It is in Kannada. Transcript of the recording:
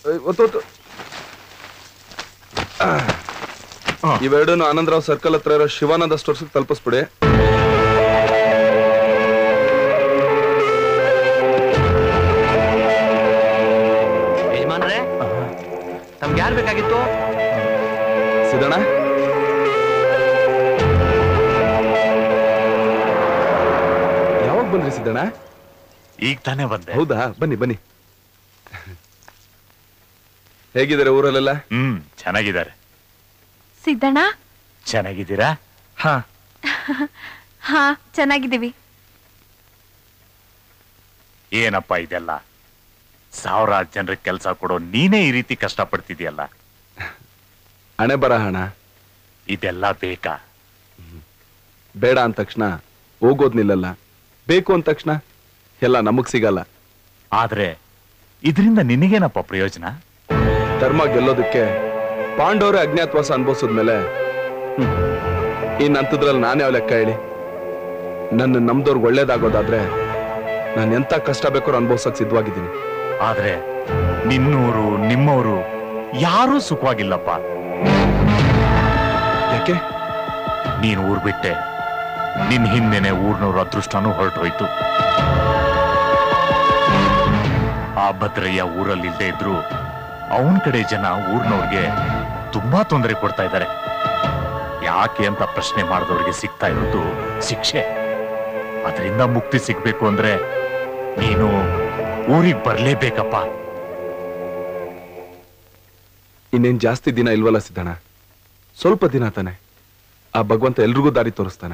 ಏ, ಒತ್ತು ಒತ್ತು ಇವೆರಡನ್ನು ಆನಂದರಾವ್ ಸರ್ಕಲ್ ಹತ್ರ ಇರೋ ಶಿವಾನಂದ ಸ್ಟೋರ್ಸ್ ತಲುಪಿಸ್ಬಿಡಿ ಯಜಮಾನ್ರೆ ತಮ್ಗೆ ಯಾರು ಬೇಕಾಗಿತ್ತು ಸಿದಣ ಯಾವಾಗ ಬಂದ್ರಿ ಸಿದ್ದಣ್ಣ ಈಗ ತಾನೇ ಬಂದೆ ಹೌದಾ ಬನ್ನಿ ಬನ್ನಿ ಹೇಗಿದ್ದಾರೆ ಊರಲ್ಲೆಲ್ಲ ಹ್ಮ್ ಚೆನ್ನಾಗಿದ್ದಾರೆ ಸಿದ್ದಣ್ಣ ಚೆನ್ನಾಗಿದ್ದೀರಾ ಹಾ ಹಾ ಚೆನ್ನಾಗಿದ್ದೀವಿ ಏನಪ್ಪ ಇದೆಲ್ಲ ಸಾವಿರಾರು ಜನರಿಗೆ ಕೆಲಸ ಕೊಡೋ ನೀನೇ ಈ ರೀತಿ ಕಷ್ಟಪಡ್ತಿದ್ಯಲ್ಲ ಹಣೆ ಬರ ಹಣ ಇದೆಲ್ಲ ಬೇಕಾ ಬೇಡ ಅಂದ ತಕ್ಷಣ ಹೋಗೋದ್ ನಿಲ್ಲಲ್ಲ ಬೇಕು ಅಂದ ತಕ್ಷಣ ಎಲ್ಲ ನಮಗ್ ಸಿಗಲ್ಲ ಆದ್ರೆ ಇದರಿಂದ ನಿನಗೇನಪ್ಪ ಪ್ರಯೋಜನ ಧರ್ಮ ಗೆಲ್ಲೋದಕ್ಕೆ ಪಾಂಡವರೇ ಅಜ್ಞಾತವಾಸ ಅನ್ಭವಿಸಿದ್ಮೇಲೆ ಹ್ಮ್, ಇನ್ ಅಂಥದ್ರಲ್ಲಿ ನಾನೇ ಲೆಕ್ಕ ಹೇಳಿ ನನ್ನ ನಮ್ದವ್ರಿಗೆ ಒಳ್ಳೇದಾಗೋದಾದ್ರೆ ನಾನು ಎಂತ ಕಷ್ಟ ಬೇಕಾದ್ರೂ ಅನ್ಭವಿಸಕ್ ಸಿದ್ಧವಾಗಿದ್ದೀನಿ ಆದ್ರೆ ನಿನ್ನೂರು ನಿಮ್ಮವರು ಯಾರೂ ಸುಖವಾಗಿಲ್ಲಪ್ಪ ಯಾಕೆ ನೀನ್ ಊರ್ ಬಿಟ್ಟೆ ನಿನ್ ಹಿಂದೆನೆ ಊರ್ನವ್ರ ಅದೃಷ್ಟನೂ ಹೊರಟೋಯ್ತು ಆ ಭದ್ರಯ್ಯ ಊರಲ್ಲಿ ಇಲ್ಲದೆ ಇದ್ರು ಅವನ್ ಕಡೆ ಜನ ಊರ್ನವ್ರಿಗೆ ತುಂಬಾ ತೊಂದರೆ ಕೊಡ್ತಾ ಇದ್ದಾರೆ ಯಾಕೆ ಅಂತ ಪ್ರಶ್ನೆ ಮಾಡಿದವ್ರಿಗೆ ಸಿಗ್ತಾ ಇರೋದು ಶಿಕ್ಷೆ ಅದರಿಂದ ಮುಕ್ತಿ ಸಿಗ್ಬೇಕು ಅಂದ್ರೆ ನೀನು ಊರಿಗೆ ಬರ್ಲೇಬೇಕಪ್ಪ ಇನ್ನೇನ್ ಜಾಸ್ತಿ ದಿನ ಇಲ್ವಲ್ಲ ಸಿದ್ದಣ್ಣ ಸ್ವಲ್ಪ ದಿನ ತಾನೆ ಆ ಭಗವಂತ ಎಲ್ರಿಗೂ ದಾರಿ ತೋರಿಸ್ತಾನೆ